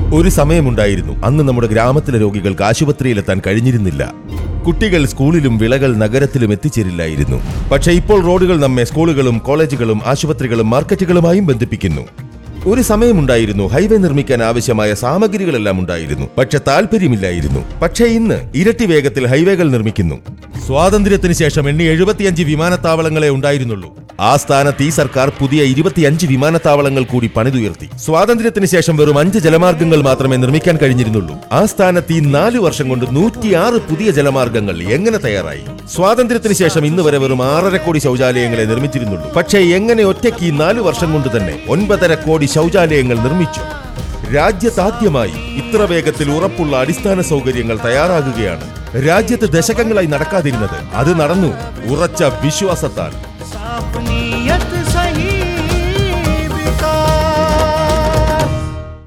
ഒരു സമയമുണ്ടായിരുന്നു അന്ന് നമ്മുടെ ഗ്രാമത്തിലെ രോഗികൾക്ക് ആശുപത്രിയിലെത്താൻ കഴിഞ്ഞിരുന്നില്ല കുട്ടികൾ സ്കൂളിലും വിളകൾ നഗരത്തിലും എത്തിച്ചേരില്ലായിരുന്നു പക്ഷേ ഇപ്പോൾ റോഡുകൾ നമ്മെ സ്കൂളുകളും കോളേജുകളും ആശുപത്രികളും മാർക്കറ്റുകളുമായും ബന്ധിപ്പിക്കുന്നു ഒരു സമയമുണ്ടായിരുന്നു ഹൈവേ നിർമ്മിക്കാൻ ആവശ്യമായ സാമഗ്രികളെല്ലാം ഉണ്ടായിരുന്നു പക്ഷെ താല്പര്യമില്ലായിരുന്നു പക്ഷേ ഇന്ന് ഇരട്ടി വേഗത്തിൽ ഹൈവേകൾ നിർമ്മിക്കുന്നു സ്വാതന്ത്ര്യത്തിന് ശേഷം എണ്ണി എഴുപത്തിയഞ്ച് വിമാനത്താവളങ്ങളെ ഉണ്ടായിരുന്നുള്ളൂ ആ സ്ഥാനത്ത് ഈ സർക്കാർ പുതിയ ഇരുപത്തിയഞ്ച് വിമാനത്താവളങ്ങൾ കൂടി പണിതുയർത്തി സ്വാതന്ത്ര്യത്തിന് ശേഷം വെറും അഞ്ച് ജലമാർഗങ്ങൾ മാത്രമേ നിർമ്മിക്കാൻ കഴിഞ്ഞിരുന്നുള്ളൂ ആ സ്ഥാനത്ത് ഈ നാല് വർഷം കൊണ്ട് നൂറ്റിയാറ് പുതിയ ജലമാർഗങ്ങൾ എങ്ങനെ തയ്യാറായി സ്വാതന്ത്ര്യത്തിന് ശേഷം ഇന്ന് വരെ വെറും ആറര കോടി ശൗചാലയങ്ങളെ നിർമ്മിച്ചിരുന്നുള്ളൂ പക്ഷേ എങ്ങനെ ഒറ്റയ്ക്ക് ഈ നാല് വർഷം കൊണ്ട് തന്നെ ഒൻപതര കോടി ശൗചാലയങ്ങൾ നിർമ്മിച്ചു രാജ്യത്താദ്യമായി ഇത്ര വേഗത്തിൽ ഉറപ്പുള്ള അടിസ്ഥാന സൗകര്യങ്ങൾ തയ്യാറാകുകയാണ് രാജ്യത്ത് ദശകങ്ങളായി നടക്കാതിരുന്നത് അത് നടന്നു ഉറച്ച വിശ്വാസത്താൽ